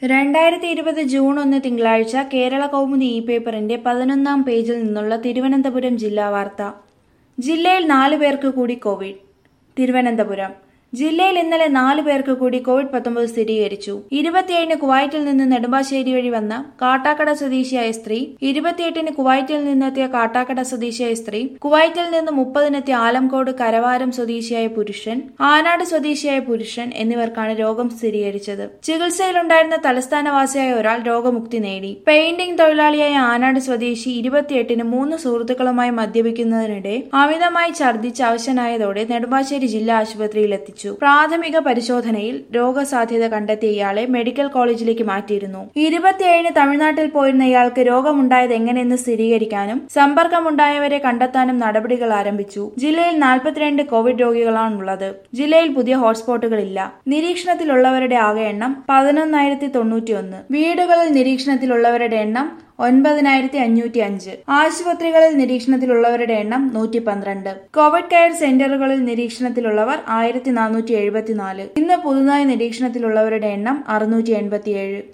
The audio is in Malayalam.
രണ്ടായിരത്തി ഇരുപത് ജൂൺ ഒന്ന് തിങ്കളാഴ്ച കേരള കൗമുദി ഇ പേപ്പറിന്റെ പതിനൊന്നാം പേജിൽ നിന്നുള്ള തിരുവനന്തപുരം ജില്ലാ വാർത്ത ജില്ലയിൽ നാലു പേർക്ക് കൂടി കോവിഡ് തിരുവനന്തപുരം ജില്ലയിൽ ഇന്നലെ നാലു പേർക്ക് കൂടി കോവിഡ് പത്തൊമ്പത് സ്ഥിരീകരിച്ചു ഇരുപത്തിയേഴിന് കുവൈറ്റിൽ നിന്ന് നെടുമ്പാശ്ശേരി വഴി വന്ന കാട്ടാക്കട സ്വദേശിയായ സ്ത്രീ ഇരുപത്തിയെട്ടിന് കുവൈറ്റിൽ നിന്നെത്തിയ കാട്ടാക്കട സ്വദേശിയായ സ്ത്രീ കുവൈറ്റിൽ നിന്ന് മുപ്പതിനെത്തിയ ആലംകോട് കരവാരം സ്വദേശിയായ പുരുഷൻ ആനാട് സ്വദേശിയായ പുരുഷൻ എന്നിവർക്കാണ് രോഗം സ്ഥിരീകരിച്ചത് ചികിത്സയിലുണ്ടായിരുന്ന തലസ്ഥാനവാസിയായ ഒരാൾ രോഗമുക്തി നേടി പെയിന്റിംഗ് തൊഴിലാളിയായ ആനാട് സ്വദേശി ഇരുപത്തിയെട്ടിന് മൂന്ന് സുഹൃത്തുക്കളുമായി മദ്യപിക്കുന്നതിനിടെ അമിതമായി ഛർദ്ദിച്ച് അവശനായതോടെ നെടുമ്പാശ്ശേരി ജില്ലാ ആശുപത്രിയിൽ എത്തിച്ചു പ്രാഥമിക പരിശോധനയിൽ രോഗസാധ്യത കണ്ടെത്തിയ ഇയാളെ മെഡിക്കൽ കോളേജിലേക്ക് മാറ്റിയിരുന്നു ഇരുപത്തിയേഴിന് തമിഴ്നാട്ടിൽ പോയിരുന്ന ഇയാൾക്ക് രോഗമുണ്ടായത് എങ്ങനെയെന്ന് സ്ഥിരീകരിക്കാനും സമ്പർക്കമുണ്ടായവരെ കണ്ടെത്താനും നടപടികൾ ആരംഭിച്ചു ജില്ലയിൽ നാൽപ്പത്തിരണ്ട് കോവിഡ് രോഗികളാണുള്ളത് ജില്ലയിൽ പുതിയ ഹോട്ട്സ്പോട്ടുകളില്ല നിരീക്ഷണത്തിലുള്ളവരുടെ ആകെ എണ്ണം പതിനൊന്നായിരത്തി തൊണ്ണൂറ്റിയൊന്ന് വീടുകളിൽ നിരീക്ഷണത്തിലുള്ളവരുടെ എണ്ണം ഒൻപതിനായിരത്തി അഞ്ഞൂറ്റി അഞ്ച് ആശുപത്രികളിൽ നിരീക്ഷണത്തിലുള്ളവരുടെ എണ്ണം നൂറ്റി പന്ത്രണ്ട് കോവിഡ് കെയർ സെന്ററുകളിൽ നിരീക്ഷണത്തിലുള്ളവർ ആയിരത്തി നാനൂറ്റി എഴുപത്തിനാല് ഇന്ന് പുതുതായി നിരീക്ഷണത്തിലുള്ളവരുടെ എണ്ണം അറുന്നൂറ്റി എൺപത്തിയേഴ്